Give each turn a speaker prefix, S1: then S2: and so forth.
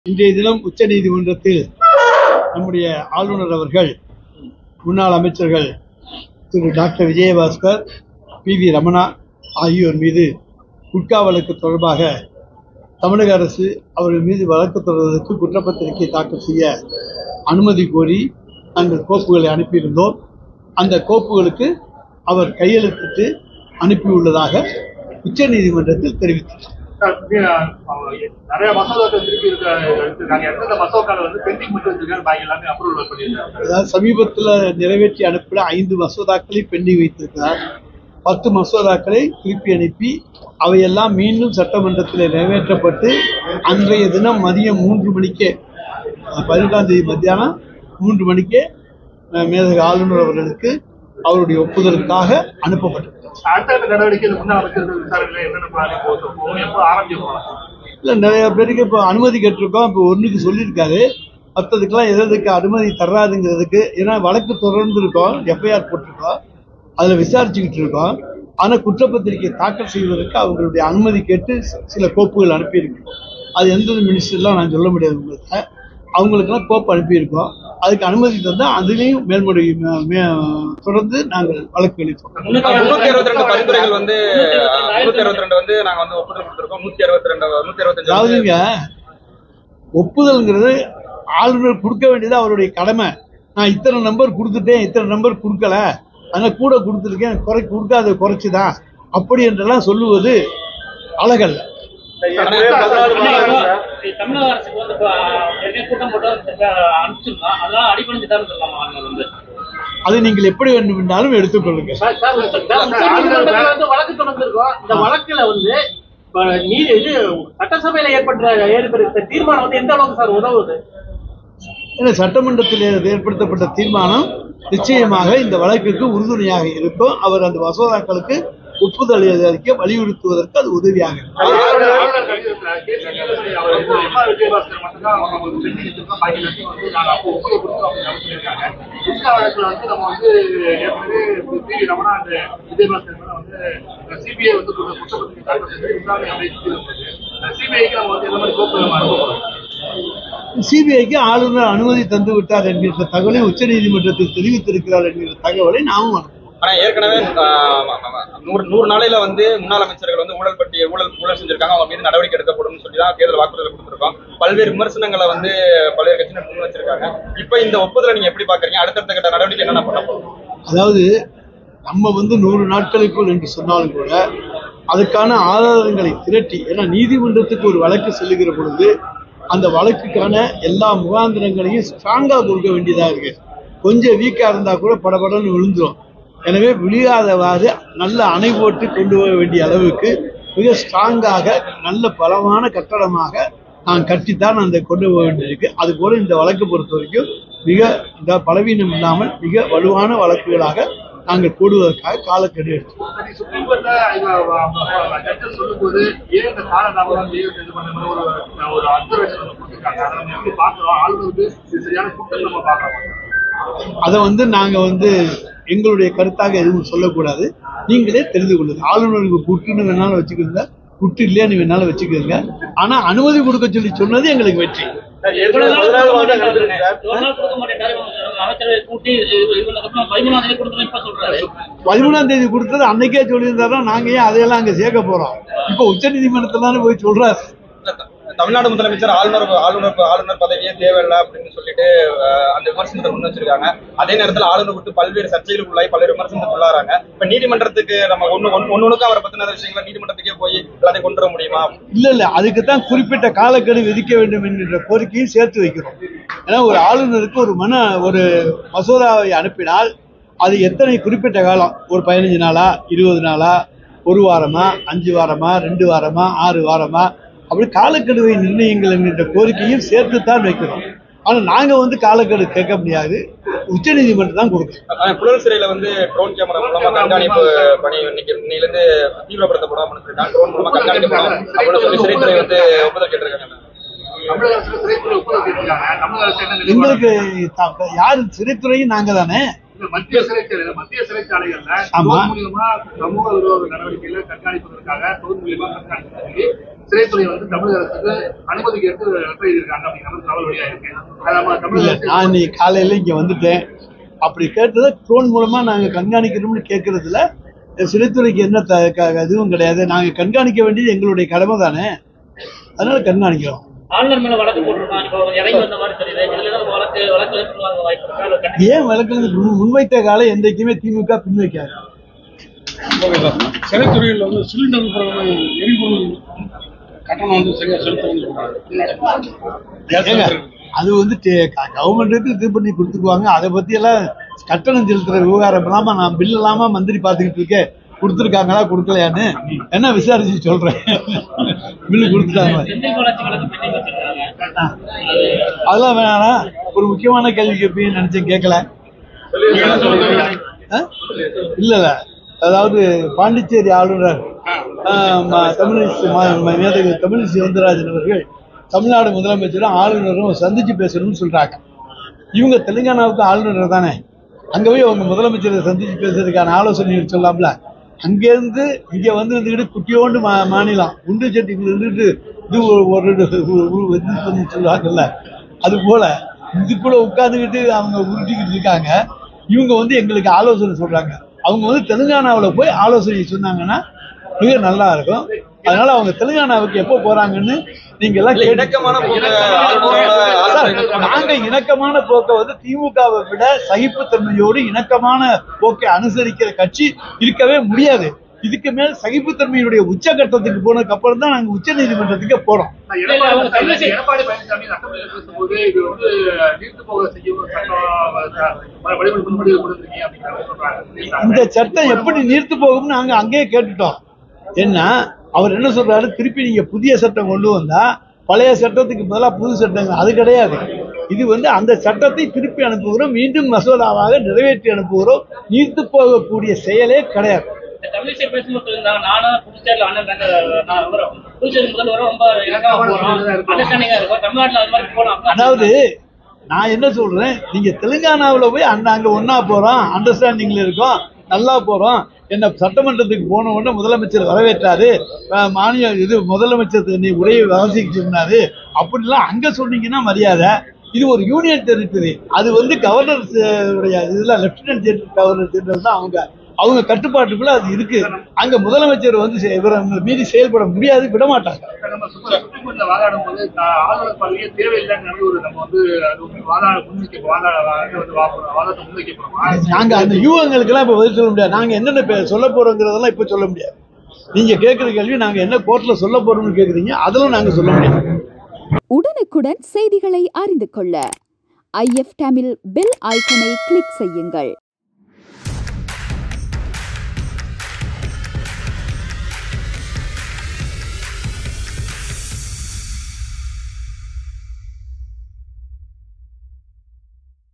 S1: இன்றைய தினம் உச்சநீதிமன்றத்தில் நம்முடைய ஆளுநர் அவர்கள் முன்னாள் அமைச்சர்கள் திரு doctor Vijayabaskar P V Ramana ஆகியோர் மீது குட்கா வழக்கு தொடர்பாக தமிழக அரசு அவர்கள் மீது வழக்கு தொடர்வதற்கு குற்றப்பத்திரிகை தாக்கல் செய்ய அனுமதி கோரி நாங்கள் கோப்புகளை அனுப்பியிருந்தோம் அந்த கோப்புகளுக்கு அவர் கையெழுத்திட்டு அனுப்பியுள்ளதாக உச்சநீதிமன்றத்தில் தெரிவித்தார்
S2: சார், இது, அவங்க நிறைய மசோதாக்கள் திருப்பி இருக்க எடுத்திருக்காங்க எந்தெந்த மசோதாக்களை வந்து பெண்டிங் மட்டும் வச்சிருக்காரு பாக்கி எல்லாமே அப்ரூவல் பண்ணியிருக்காங்க
S1: அதாவது சமீபத்தில் நிறைவேற்றி அனுப்பின ஐந்து மசோதாக்களை பெண்டிங் வைத்திருக்கிறார் பத்து மசோதாக்களை திருப்பி அனுப்பி அவையெல்லாம் மீண்டும் சட்டமன்றத்தில் நிறைவேற்றப்பட்டு அன்றைய தினம் மதியம் மூன்று மணிக்கே அஹ், பதினெட்டாம் தேதி மத்தியானம் மூன்று மணிக்கே அஹ், மேதக ஆளுநர் அவர்களுக்கு அவருடைய ஒப்புதலுக்காக அனுப்பப்பட்டது
S2: அடுத்தடுத்த நடவடிக்கை இந்த முன்னாள் அமைச்சர்கள் விசாரணையில என்னென்ன பிளான் போகும் எப்போ ஆரம்பிக்கும்
S1: இல்லை நிறைய பேருக்கு இப்போ அனுமதி கேட்டிருக்கோம் இப்போ ஒன்றுக்கு சொல்லியிருக்காரு மற்றதுக்கெல்லாம் எது எதுக்கு அனுமதி தர்றாதுங்கிறதுக்கு ஏன்னா வழக்கு தொடர்ந்து இருக்கோம் எஃப்ஐஆர் போட்டிருக்கோம் அதில் விசாரிச்சுக்கிட்டு இருக்கோம் ஆனால் குற்றப்பத்திரிகை தாக்கல் செய்வதற்கு அவங்களுடைய அனுமதி கேட்டு சி- சில கோப்புகள் அனுப்பியிருக்கோம் அது எந்தெந்த மினிஸ்டர்லாம் நான் சொல்ல முடியாது உங்களுக்கு அவங்களுக்கெல்லாம் கோப்பு அனுப்பியிருக்கோம் அதுக்கு அனுமதி தந்தால் அதுலேயும் மேல்முறை மே- மே- தொடர்ந்து நாங்கள் வழக்கு அளித்தோம்
S3: முன்னூத்தி அறுபத்தி ரெண்டு பரிந்துரைகள் வந்து முன்னூத்தி அறுபத்தி ரெண்டு வந்து நாங்க வந்து ஒப்புதல் கொடுத்திருக்கோம் நூத்தி அறுபத்தி ரெண்டு நூத்தி அறுபத்தஞ்சு வந்து
S1: அதாவதுங்க ஒப்புதல்ங்கிறது ஆளுநர் கொடுக்க வேண்டியது அவருடைய கடமை நான் இத்தனை நம்பர் கொடுத்துட்டேன் இத்தனை நம்பர் கொடுக்கல அதனால கூட கொடுத்துருக்கேன் குறை கொடுக்காத குறைச்சுதான் அப்படி என்றெல்லாம் சொல்லுவது அழகல்ல
S4: தமிழக அரசுக்கு வந்து இப்ப ஏற்கனவே கூட்டம் போட்டு அனுப்பிச்சிருந்தோம் அதனால அடிப்படைஞ்சுட்டான்னு சொல்லலாமா அவங்க வந்து
S1: அதை நீங்கள் எப்படி வேண்டுமென்றாலும் எடுத்துக்கொள்ளுங்க
S5: உச்சநீதிமன்றத்துல வந்து வழக்கு தொடர்ந்திருக்கோம் இந்த வழக்குல வந்து இப்ப நீதி இது சட்டசபையில ஏற்பட்ட ஏற்பட்ட தீர்மானம் வந்து எந்த அளவுக்கு சார் உதவுது
S1: ஏன்னா சட்டமன்றத்தில் ஏற்படுத்தப்பட்ட தீர்மானம் நிச்சயமாக இந்த வழக்குக்கு உறுதுணையாக இருக்கும் அவர் அந்த மசோதாக்களுக்கு ஒப்புதல் அளிக்க வலியுறுத்துவதற்கு அது உதவியாக இருக்கும்
S2: ஆளுநர் கடிதத்துல கேசிபியில் அவர் வந்து எம்ஆர் விஜயபாஸ்கர் மட்டும்தான் அவங்க பெண்டிங் வச்சிருக்கோம் பாக்கி எல்லாத்தையும் வந்து நாங்க அப்போ ஒப்புதல் கொடுத்தோம் அப்படின்னு சொல்லியிருக்காங்க இந்த வழக்குல வந்து நம்ம வந்து ஏற்கனவே பி வி ரமணா அந்த விஜயபாஸ்கர் மேல வந்து சிபிஐ வந்து குற்ற- குற்றப்பத்திரிகை தாக்கல் செஞ்சு விசாரணை அப்படியே சிபிஐக்கு நம்ம வந்து எந்த மாதிரி கோப்பு நம்ம அனுப்ப
S1: சிபிஐக்கு ஆளுநர் அனுமதி தந்து விட்டார் என்கிற தகவலை உச்சநீதிமன்றத்தில் தெரிவித்திருக்கிறார் என்கிற தகவலை நாமும் அனுப்புவோம்.
S3: ஆனா ஏற்கனவே ஆஹ், நூறு நூறு நாளையில வந்து முன்னாள் அமைச்சர்கள் வந்து ஊழல் பற்றி ஊழல் ஊழல் செஞ்சிருக்காங்க அவங்க மீது நடவடிக்கை எடுக்கப்படும் சொல்லி தான் தேர்தல் வாக்குறுதல் கொடுத்திருக்கோம் பல்வேறு விமர்சனங்களை வந்து பல்வேறு கட்சியினர் முன் வச்சிருக்காங்க இப்ப இந்த ஒப்புதலை நீங்க எப்படி பாக்குறீங்க அடுத்தடுத்த கட்ட நடவடிக்கை என்னென்ன பண்ண போறோம்
S1: அதாவது நம்ம வந்து நூறு நாட்களுக்குள் என்று சொன்னாலும் கூட அதுக்கான ஆதாரங்களை திரட்டி ஏன்னா நீதிமன்றத்துக்கு ஒரு வழக்கு செல்லுகிற பொழுது அந்த வழக்குக்கான எல்லா முகாந்திரங்களையும் ஸ்ட்ராங்கா கொடுக்க வேண்டியதா இருக்கு கொஞ்சம் வீக்கா இருந்தா கூட படபடன்னு விழுந்துரும் எனவே விழியாதவாறு நல்ல அணை போட்டு கொண்டு போக வேண்டிய அளவுக்கு மிக ஸ்ட்ராங்காக நல்ல பலமான கட்டடமாக நான் கட்டித்தான் அந்த கொண்டு போக வேண்டியிருக்கு அது போல இந்த வழக்கு பொறுத்த வரைக்கும் மிக இந்த பலவீனம் இல்லாமல் மிக வலுவான வழக்குகளாக நாங்கள் போடுவதற்காக காலக்கெடு எடுத்தோம்
S2: சரி சுப்ரீம் கோர்ட்ல ஜட்ஜஸ் சொல்லும்போது ஏன் இந்த காலதாமதம் லீவ் இது பண்ண மாதிரி ஒரு ஒரு அப்சர்வேஷன் வந்து கொடுத்துருக்காங்க அதை நம்ம எப்படி பாக்குறோம் ஆளுநருக்கு இது சரியான குற்றம் நம்ம பார்க்கலாம்
S1: அதை வந்து நாங்க வந்து எங்களுடைய கருத்தாக எதுவும் சொல்லக்கூடாது நீங்களே தெரிந்து கொள்ளுங்க ஆளுநருக்கு குட்டுன்னு வேணாலும் வச்சுக்கோங்க குட்டு இல்லையான்னு வேணாலும் வச்சுக்கோங்க ஆனா அனுமதி கொடுக்க சொல்லி சொன்னது எங்களுக்கு வெற்றி
S4: இவ்வளவு நாள் கொடுக்க மாட்டேன்றாரு. இவ்வளவு நாள் கொடுக்க மாட்டேன்றாரு. இவங்க அமைச்சரவை கூட்டி இது- இவங்களுக்கு அப்புறம் பதிமூணாம் தேதி கொடுக்கணும் இப்ப சொல்றாரு
S1: பதிமூணாம் தேதி கொடுத்தது அன்னைக்கே சொல்லியிருந்தாரா நாங்க ஏன் அதையெல்லாம் அங்க சேர்க்க போறோம் இப்போ உச்சநீதிமன்றத்துல தானே போய் சொல்றாரு
S3: இல்ல, த- தமிழ்நாடு முதலமைச்சர் ஆளுநர் ஆளுநர் ஆளுநர் பதவியே தேவையில்லை அப்படின்னு சொல்லிட்டு ஆஹ், அந்த விமர்சனத்தை முன் வச்சிருக்காங்க அதே நேரத்தில் ஆளுநர் விட்டு பல்வேறு சர்ச்சைகளுக்கு உள்ளாய் பல்வேறு விமர்சனத்துக்கு உள்ளாராங்க இப்ப நீதிமன்றத்துக்கு நம்ம ஒண்ணு ஒண்ணு ஒண்ணுக்கு அவரை பத்தின விஷயங்களை நீதிமன்றத்துக்கே போய் எல்லாத்தையும் கொண்டு வர முடியுமா
S1: இல்ல இல்ல அதுக்கு தான் குறிப்பிட்ட காலக்கெடு விதிக்க வேண்டும் என்கின்ற கோரிக்கையும் சேர்த்து வைக்கிறோம் ஏன்னா ஒரு ஆளுநருக்கு ஒரு மன ஒரு மசோதாவை அனுப்பினால் அது எத்தனை குறிப்பிட்ட காலம் ஒரு பதினஞ்சு நாளா இருபது நாளா ஒரு வாரமா அஞ்சு வாரமா ரெண்டு வாரமா ஆறு வாரமா அப்படி காலக்கெடுவை நிர்ணயங்கள் என்கின்ற கோரிக்கையும் சேர்த்து தான் வைக்கிறோம் ஆனா நாங்க வந்து காலக்கெடு கேட்க முடியாது உச்சநீதிமன்றம் தான் கொடுக்கும்
S3: ஆஹ், புழல் சிறையில வந்து ட்ரோன் கேமரா மூலமா கண்காணிப்பு பணி இன்னைக்கு இன்னையில இருந்து தீவிரப்படுத்தப்படும் அப்படின்னு சொல்லிட்டாங்க ட்ரோன் மூலமா கண்காணிக்கப்படும் அப்படின்னு சொல்லி சிறைத்துறை வந்து ஒப்புதல் கேட்டிருக்காங்க
S2: தமிழக அரசு சிறைக்குள்ள ஒப்புதல் கேட்டிருக்காங்க தமிழக அரசு என்ன நிலைப்பாடு?
S1: எங்களுக்கு த- யாரு சிறைத்துறையும் நாங்க தானே
S2: இந்த மத்திய சிறைச்சாலை மத்திய சிறைச்சாலைகள்ல
S1: ஆமா.
S2: drone மூலியமா சமூக விரோத நடவடிக்கைகளை கண்காணிப்பதற்காக drone மூலியமா கண்காணிக்க சொல்லி சிறைத்துறை வந்து தமிழக அரசுக்கு அனுமதி கேட்டு லெட்டர் எழுதியிருக்காங்க அப்படிங்கிற மாதிரி தகவல் வெளியா இருக்கு அது நம்ம தமிழக
S1: இல்ல
S2: அரசு
S1: நான் இன்னைக்கு காலையில இங்க வந்துட்டேன் அப்படி கேட்டதை ட்ரோன் மூலமா நாங்க கண்காணிக்கிறோம்னு கேட்கறதுல சிறைத்துறைக்கு என்ன த- க- இதுவும் கிடையாது நாங்க கண்காணிக்க வேண்டியது எங்களுடைய கடமை தானே அதனால கண்காணிக்கிறோம்
S4: ஆளுநர் மேல வழக்கு போட்டிருக்கான் இப்போ இறங்கி வந்த மாதிரி தெரியுது இதுல ஏதாவது வழக்கு வழக்கு ஏற்படுவாங்க வாய்ப்பு இருக்கா இல்ல கண்டிப்பா
S1: ஏன் வழக்கு முன்வைத்த காலம் என்றைக்குமே திமுக பின்வைக்காது
S6: சிறைத்துறையில் வந்து சிலிண்டர் பிரகாரம் எரிபொருள் கட்டணம் வந்து சரியா செலுத்த
S1: ஏங்க அது வந்து கவர்மெண்ட்டுக்கு இது பண்ணி கொடுத்துருவாங்க அதை பத்தி எல்லாம் கட்டணம் செலுத்துற விவகாரம் இல்லாம நான் பில் இல்லாம மந்திரி பாத்துக்கிட்டு இருக்கேன் கொடுத்துருக்காங்களா கொடுக்கலையான்னு என்ன விசாரிச்சு சொல்றேன் பில்லு கொடுத்துட்டாங்க
S4: செந்தில் பாலாஜி வழக்கு பெண்டிங் வச்சிருக்காங்க
S1: அதெல்லாம் வேணாம் ஒரு முக்கியமான கேள்வி கேட்பீங்கன்னு நினைச்சேன் கேட்கல ஆ? இல்ல இல்ல அதாவது பாண்டிச்சேரி ஆளுநர் ஆ, ம- தமிழிசை ம- ம- மேதகு தமிழிசை சவுந்தரராஜன் அவர்கள் தமிழ்நாடு முதலமைச்சரும் ஆளுநரும் சந்திச்சு பேசணும்னு சொல்றாங்க இவங்க தெலுங்கானாவுக்கு ஆளுநர் தானே அங்க போய் அவங்க முதலமைச்சரை சந்திச்சு பேசுறதுக்கான ஆலோசனை சொல்லலாம்ல அங்கேருந்து இங்க வந்து இருந்துக்கிட்டு குட்டியோண்டு மா மாநிலம் குண்டு சட்டிக்குள்ள இருந்துட்டு இது ஒரு ஒரு ஒரு- ஒரு இது பண்ணி சொல்லுவாங்கல்ல அது போல இதுக்குள்ள உட்கார்ந்துக்கிட்டு அவங்க உருட்டிக்கிட்டு இருக்காங்க இவங்க வந்து எங்களுக்கு ஆலோசனை சொல்றாங்க அவங்க வந்து தெலுங்கானாவுல போய் ஆலோசனை சொன்னாங்கன்னா மிக நல்லா இருக்கும் அதனால அவங்க தெலுங்கானாவுக்கு எப்போ போறாங்கன்னு நீங்க எல்லாம்
S3: இல்ல,
S1: கேட்டு-
S3: இணக்கமான போக்கு ஆளுநரோட ஆலோசனை
S1: சார், நாங்க இணக்கமான போக்கை வந்து திமுகவை விட சகிப்புத்தன்மையோடு இணக்கமான போக்கை அனுசரிக்கிற கட்சி இருக்கவே முடியாது இதுக்கு மேல் சகிப்புத்தன்மையினுடைய உச்சகட்டத்துக்கு போனதுக்கு அப்புறம் தான் நாங்க உச்ச நீதிமன்றத்துக்கு போறோம்
S2: எடப்பாடி பழனிசாமி எடப்பாடி பழனிசாமி சட்டமன்றத்தில் பேசும்போது இது வந்து நீர்த்து போக செய்யும் சட்டம் வழிமுறை முன்மொழிவு கொடுத்துருக்கீங்க அப்படிங்கிற மாதிரி சொல்றாங்க
S1: இந்த சட்டம் எப்படி நீர்த்து போகும்னு நாங்க அங்கேயே கேட்டுட்டோம் என்ன அவர் என்ன சொல்றாரு திருப்பி நீங்க புதிய சட்டம் கொண்டு வந்தா பழைய சட்டத்துக்கு பதிலாக புது சட்டங்கள் அது கிடையாது இது வந்து அந்த சட்டத்தை திருப்பி அனுப்புகிறோம் மீண்டும் மசோதாவாக நிறைவேற்றி அனுப்புகிறோம் நீர்த்து போகக்கூடிய செயலே கிடையாது
S4: இந்த தமிழிசை பேசும்போது சொல்லியிருந்தாங்க நானும் புதுச்சேரியில் அண்ணன் தங்க- நான் வரோம் புதுச்சேரி முதல்வரும் ரொம்ப இணக்கமா போறோம் அண்டர்ஸ்டாண்டிங்கா இருக்கும் தமிழ்நாட்டுல அது மாதிரி போலாம்
S1: அதாவது நான் என்ன சொல்றேன் நீங்க தெலுங்கானாவுல போய் அந்த அங்க ஒண்ணா போறோம் அண்டர்ஸ்டாண்டிங்ல இருக்கோம் நல்லா போறோம் என்ன சட்டமன்றத்துக்கு போன உடனே முதலமைச்சர் வரவேற்றாரு அஹ் மானிய இது முதலமைச்சர் நீ உரையை வாசிக்க சொன்னாரு அப்படிலாம் அங்க சொன்னீங்கன்னா மரியாதை இது ஒரு யூனியன் டெரிட்டரி அது வந்து கவர்னர் உடைய இதுல லெப்டினன்ட் ஜெனரல் கவர்னர் ஜெனரல் தான் அவங்க அவங்க கட்டுப்பாட்டுக்குள்ள அது இருக்கு அங்க முதலமைச்சர் வந்து செ- இவரை மீறி செயல்பட முடியாது விட மாட்டாங்க
S2: இப்ப நம்ம சுப்ரீம் சுப்ரீம் கோர்ட்ல வாதாடும் போது த- ஆளுநர் பதவியே தேவையில்லைன்னு ஒரு நம்ம வந்து அது வந்து வாதாட முன்வைக்க வாதாட அது வந்து வா- வாதத்தை முன்வைக்க போறோமா
S1: நாங்க அந்த யூகங்களுக்கெல்லாம் இப்ப பதில் சொல்ல முடியாது நாங்க என்னென்ன பே- சொல்ல போறோங்கிறதெல்லாம் இப்ப சொல்ல முடியாது நீங்க கேட்கிற கேள்வி நாங்க என்ன கோர்ட்ல சொல்ல போறோம்னு கேக்குறீங்க அதெல்லாம் நாங்க சொல்ல முடியாது
S7: உடனுக்குடன் செய்திகளை அறிந்து கொள்ள ஐஎஃப் தமிழ் பெல் ஐக்கனை கிளிக் செய்யுங்கள்